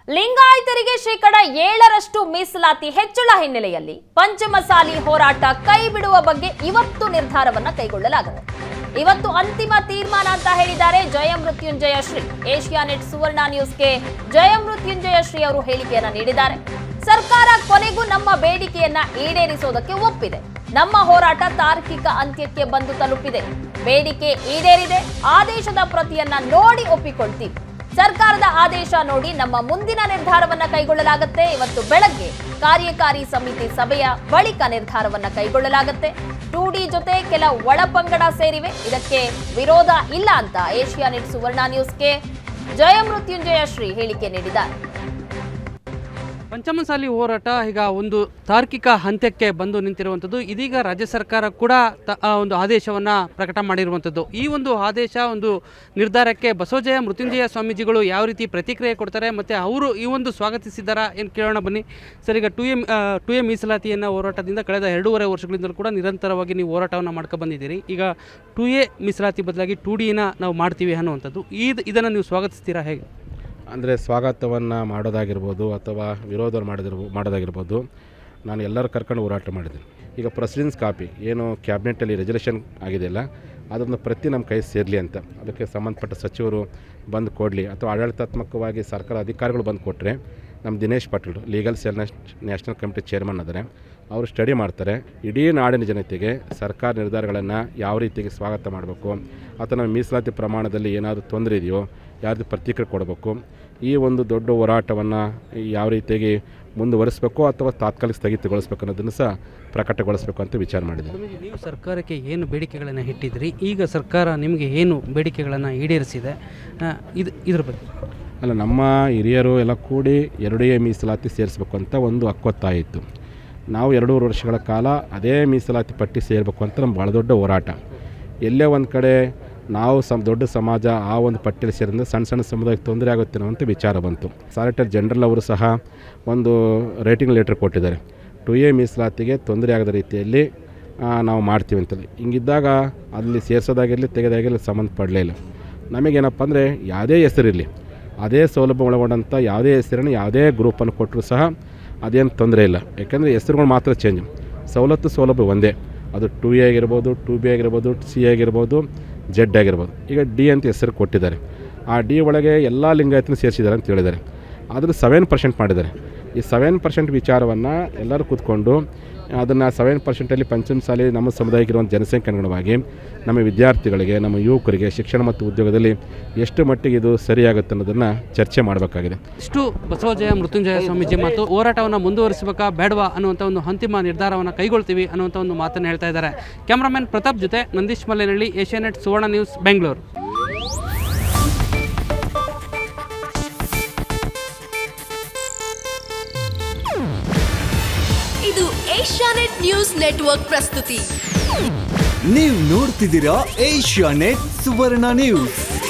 ಲಿಂಗಾಯತರಿಗೆ ಶೇಕಡ ಏಳರಷ್ಟು ಮೀಸಲಾತಿ ಹೆಚ್ಚಳ ಹಿನ್ನೆಲೆಯಲ್ಲಿ ಪಂಚಮಸಾಲಿ ಹೋರಾಟ ಕೈ ಬಿಡುವ ಬಗ್ಗೆ ಇವತ್ತು ನಿರ್ಧಾರವನ್ನ ಕೈಗೊಳ್ಳಲಾಗಿದೆ ಇವತ್ತು ಅಂತಿಮ ತೀರ್ಮಾನ ಅಂತ ಹೇಳಿದ್ದಾರೆ ಜಯ ಮೃತ್ಯುಂಜಯ ಶ್ರೀ ಏಷ್ಯಾನೆಟ್ ಸುವರ್ಣ ನ್ಯೂಸ್ಗೆ ಜಯ ಮೃತ್ಯುಂಜಯ ಶ್ರೀ ಅವರು ಹೇಳಿಕೆಯನ್ನ ನೀಡಿದ್ದಾರೆ ಸರ್ಕಾರ ಕೊನೆಗೂ ನಮ್ಮ ಬೇಡಿಕೆಯನ್ನ ಈಡೇರಿಸೋದಕ್ಕೆ ಒಪ್ಪಿದೆ ನಮ್ಮ ಹೋರಾಟ ತಾರ್ಕಿಕ ಅಂತ್ಯಕ್ಕೆ ಬಂದು ತಲುಪಿದೆ ಬೇಡಿಕೆ ಈಡೇರಿದೆ ಆದೇಶದ ಪ್ರತಿಯನ್ನ ನೋಡಿ ಒಪ್ಪಿಕೊಳ್ತೀವಿ ಸರ್ಕಾರದ ಆದೇಶ ನೋಡಿ ನಮ್ಮ ಮುಂದಿನ ನಿರ್ಧಾರವನ್ನ ಕೈಗೊಳ್ಳಲಾಗುತ್ತೆ ಇವತ್ತು ಬೆಳಗ್ಗೆ ಕಾರ್ಯಕಾರಿ ಸಮಿತಿ ಸಭೆಯ ಬಳಿಕ ನಿರ್ಧಾರವನ್ನ ಕೈಗೊಳ್ಳಲಾಗುತ್ತೆ ಟೂ ಡಿ ಜೊತೆ ಕೆಲ ಒಳಪಂಗಡ ಸೇರಿವೆ ಇದಕ್ಕೆ ವಿರೋಧ ಇಲ್ಲ ಅಂತ ಏಷ್ಯಾನೆಟ್ ಸುವರ್ಣ ನ್ಯೂಸ್ಗೆ ಜಯ ಮೃತ್ಯುಂಜಯ ಶ್ರೀ ಹೇಳಿಕೆ ನೀಡಿದ್ದಾರೆ ಪಂಚಮಸಾಲಿ ಹೋರಾಟ ಈಗ ಒಂದು ತಾರ್ಕಿಕ ಹಂತಕ್ಕೆ ಬಂದು ನಿಂತಿರುವಂಥದ್ದು ಇದೀಗ ರಾಜ್ಯ ಸರ್ಕಾರ ಕೂಡ ತ- ಆ ಒಂದು ಆದೇಶವನ್ನು ಪ್ರಕಟ ಮಾಡಿರುವಂಥದ್ದು ಈ ಒಂದು ಆದೇಶ ಒಂದು ನಿರ್ಧಾರಕ್ಕೆ ಬಸವಜಯ ಮೃತ್ಯುಂಜಯ ಸ್ವಾಮೀಜಿಗಳು ಯಾವ ರೀತಿ ಪ್ರತಿಕ್ರಿಯೆ ಕೊಡ್ತಾರೆ ಮತ್ತು ಅವರು ಈ ಒಂದು ಸ್ವಾಗತಿಸಿದ್ದಾರಾ ಏನು ಕೇಳೋಣ ಬನ್ನಿ ಸರ್ ಈಗ ಟು ಎ ಟು ಎ ಮೀಸಲಾತಿಯನ್ನು ಹೋರಾಟದಿಂದ ಕಳೆದ ಎರಡೂವರೆ ವರ್ಷಗಳಿಂದಲೂ ಕೂಡ ನಿರಂತರವಾಗಿ ನೀವು ಹೋರಾಟವನ್ನು ಮಾಡ್ಕೊ ಬಂದಿದ್ದೀರಿ ಈಗ ಟು ಎ ಮೀಸಲಾತಿ ಬದಲಾಗಿ ಟು ಡಿನ ನಾವು ಮಾಡ್ತೀವಿ ಅನ್ನುವಂಥದ್ದು ಇದು ಇದನ್ನು ನೀವು ಸ್ವಾಗತಿಸ್ತೀರಾ ಹೇಗೆ ಅಂದರೆ ಸ್ವಾಗತವನ್ನು ಮಾಡೋದಾಗಿರ್ಬೋದು ಅಥವಾ ವಿರೋಧ ಮಾಡಿದಿರ್ಬೋ ಮಾಡೋದಾಗಿರ್ಬೋದು ನಾನು ಎಲ್ಲರೂ ಕರ್ಕೊಂಡು ಹೋರಾಟ ಮಾಡಿದ್ದೀನಿ ಈಗ ಪ್ರೆಸಿಡೆನ್ಸ್ ಕಾಪಿ ಏನು ಕ್ಯಾಬಿನೆಟಲ್ಲಿ ರೆಸಲ್ಯೂಷನ್ ಆಗಿದೆಯಲ್ಲ ಅದನ್ನು ಪ್ರತಿ ನಮ್ಮ ಕೈ ಸೇರಲಿ ಅಂತ ಅದಕ್ಕೆ ಸಂಬಂಧಪಟ್ಟ ಸಚಿವರು ಬಂದು ಕೊಡಲಿ ಅಥವಾ ಆಡಳಿತಾತ್ಮಕವಾಗಿ ಸರ್ಕಾರ ಅಧಿಕಾರಿಗಳು ಬಂದು ಕೊಟ್ಟರೆ ನಮ್ಮ Dinesh Patil legal cell national committee chairman ಆದರೆ ಅವರು ಸ್ಟಡಿ ಮಾಡ್ತಾರೆ ಇಡೀ ನಾಡಿನ ಜನತೆಗೆ ಸರ್ಕಾರ ನಿರ್ಧಾರಗಳನ್ನು ಯಾವ ರೀತಿಗೆ ಸ್ವಾಗತ ಮಾಡಬೇಕು ಅಥವಾ ನಮ್ಮ ಮೀಸಲಾತಿ ಪ್ರಮಾಣದಲ್ಲಿ ಏನಾದರೂ ತೊಂದರೆ ಇದೆಯೋ ಯಾರ್ದು ಪ್ರತಿಕ್ರಿಯೆ ಕೊಡಬೇಕು ಈ ಒಂದು ದೊಡ್ಡ ಹೋರಾಟವನ್ನು ಯಾವ ರೀತಿಯಾಗಿ ಮುಂದುವರಿಸಬೇಕು ಅಥವಾ ತಾತ್ಕಾಲಿಕ ಸ್ಥಗಿತಗೊಳಿಸ್ಬೇಕು ಅನ್ನೋದನ್ನು ಸಹ ಪ್ರಕಟಗೊಳಿಸಬೇಕು ಅಂತ ವಿಚಾರ ಮಾಡಿದೆ ಸ್ವಾಮೀಜಿ, ನೀವು ಸರ್ಕಾರಕ್ಕೆ ಏನು ಬೇಡಿಕೆಗಳನ್ನು ಇಟ್ಟಿದ್ರಿ ಈಗ ಸರ್ಕಾರ ನಿಮಗೆ ಏನು ಬೇಡಿಕೆಗಳನ್ನು ಈಡೇರಿಸಿದೆ ಆ, ಇದು ಇದ್ರ ಬಗ್ಗೆ ಅಲ್ಲ ನಮ್ಮ ಹಿರಿಯರು ಎಲ್ಲ ಕೂಡಿ ಎರಡೇ ಮೀಸಲಾತಿ ಸೇರಿಸ್ಬೇಕು ಅಂತ ಒಂದು ಹಕ್ಕೊತ್ತಾಯಿತು ನಾವು ಎರಡೂವರೆ ವರ್ಷಗಳ ಕಾಲ ಅದೇ ಮೀಸಲಾತಿ ಪಟ್ಟಿ ಸೇರಬೇಕು ಅಂತ ನಮ್ಮ ಭಾಳ ದೊಡ್ಡ ಹೋರಾಟ ಎಲ್ಲೇ ಒಂದು ಕಡೆ ನಾವು ಸಮ್ ದೊಡ್ಡ ಸಮಾಜ ಆ ಒಂದು ಪಟ್ಟಿಯಲ್ಲಿ ಸೇರಿದ್ರೆ ಸಣ್ಣ ಸಣ್ಣ ಸಮುದಾಯಕ್ಕೆ ತೊಂದರೆ ಆಗುತ್ತೆ ಅನ್ನೋ ಅಂತ ವಿಚಾರ ಬಂತು ಸಾಲಿಟರ್ ಜನರಲ್ ಅವರು ಸಹ ಒಂದು ರೇಟಿಂಗ್ ಲೆಟರ್ ಕೊಟ್ಟಿದ್ದಾರೆ ಟು ಎ ಮೀಸಲಾತಿಗೆ ತೊಂದರೆ ಆಗದ ರೀತಿಯಲ್ಲಿ ಆ, ನಾವು ಮಾಡ್ತೀವಿ ಅಂತೇಳಿ ಹಿಂಗಿದ್ದಾಗ ಅಲ್ಲಿ ಸೇರಿಸೋದಾಗಿರಲಿ ತೆಗೆದಾಗಿರಲಿ ಸಂಬಂಧಪಡಲೇ ಇಲ್ಲ ನಮಗೇನಪ್ಪ ಅಂದರೆ ಯಾವುದೇ ಹೆಸರಿರಲಿ ಅದೇ ಸೌಲಭ್ಯ ಒಳಗೊಂಡಂಥ ಯಾವುದೇ ಹೆಸರನ್ನು ಯಾವುದೇ ಗ್ರೂಪನ್ನು ಕೊಟ್ಟರು ಸಹ ಅದೇನು ತೊಂದರೆ ಇಲ್ಲ ಯಾಕೆಂದರೆ ಹೆಸರುಗಳು ಮಾತ್ರ ಚೇಂಜ್ ಸವಲತ್ತು ಸೌಲಭ್ಯ ಒಂದೇ ಅದು ಟು ಎ ಆಗಿರ್ಬೋದು ಟು ಬಿ ಆಗಿರ್ಬೋದು ಸಿ ಆಗಿರ್ಬೋದು ಜೆಡ್ ಆಗಿರ್ಬೋದು ಈಗ ಡಿ ಅಂತ ಹೆಸರು ಕೊಟ್ಟಿದ್ದಾರೆ ಆ ಡಿ ಒಳಗೆ ಎಲ್ಲ ಲಿಂಗಾಯತನ ಸೇರಿಸಿದ್ದಾರೆ ಅಂತ ಹೇಳಿದ್ದಾರೆ ಆದರೂ ಸೆವೆನ್ ಪರ್ಸೆಂಟ್ ಮಾಡಿದ್ದಾರೆ ಈ ಸೆವೆನ್ ಪರ್ಸೆಂಟ್ ವಿಚಾರವನ್ನು ಎಲ್ಲರೂ ಕೂತ್ಕೊಂಡು ಅದನ್ನು ಸೆವೆನ್ ಪರ್ಸೆಂಟಲ್ಲಿ ಪಂಚಮಸಾಲಿ ನಮ್ಮ ಸಮುದಾಯಕ್ಕೆ ಇರುವಂಥ ಜನಸಂಖ್ಯೆ ಅನುಗುಣವಾಗಿ ನಮ್ಮ ವಿದ್ಯಾರ್ಥಿಗಳಿಗೆ ನಮ್ಮ ಯುವಕರಿಗೆ ಶಿಕ್ಷಣ ಮತ್ತು ಉದ್ಯೋಗದಲ್ಲಿ ಎಷ್ಟು ಮಟ್ಟಿಗೆ ಇದು ಸರಿಯಾಗುತ್ತೆ ಅನ್ನೋದನ್ನು ಚರ್ಚೆ ಮಾಡಬೇಕಾಗಿದೆ ಇಷ್ಟು ಬಸವಜಯ ಮೃತ್ಯುಂಜಯ ಸ್ವಾಮೀಜಿ ಮತ್ತು ಹೋರಾಟವನ್ನು ಮುಂದುವರಿಸಬೇಕಾ ಬೇಡವಾ ಅನ್ನುವಂಥ ಒಂದು ಅಂತಿಮ ನಿರ್ಧಾರವನ್ನು ಕೈಗೊಳ್ತೀವಿ ಅನ್ನುವಂಥ ಒಂದು ಮಾತನ್ನು ಹೇಳ್ತಾ ಇದ್ದಾರೆ ಕ್ಯಾಮ್ರಾಮನ್ ಪ್ರತಾಪ್ ಜೊತೆ ನಂದೀಶ್ ಮಲ್ಲೇನಹಳ್ಳಿ ಏಷ್ಯಾನೆಟ್ ಸುವರ್ಣ ನ್ಯೂಸ್ ಬೆಂಗಳೂರು ಇದು ಏಷ್ಯಾನೆಟ್ ನ್ಯೂಸ್ ನೆಟ್ವರ್ಕ್ ಪ್ರಸ್ತುತಿ ನೀವು ನೋಡ್ತಿದ್ದೀರಾ ಏಷ್ಯಾ ನೆಟ್ ಸುವರ್ಣ ನ್ಯೂಸ್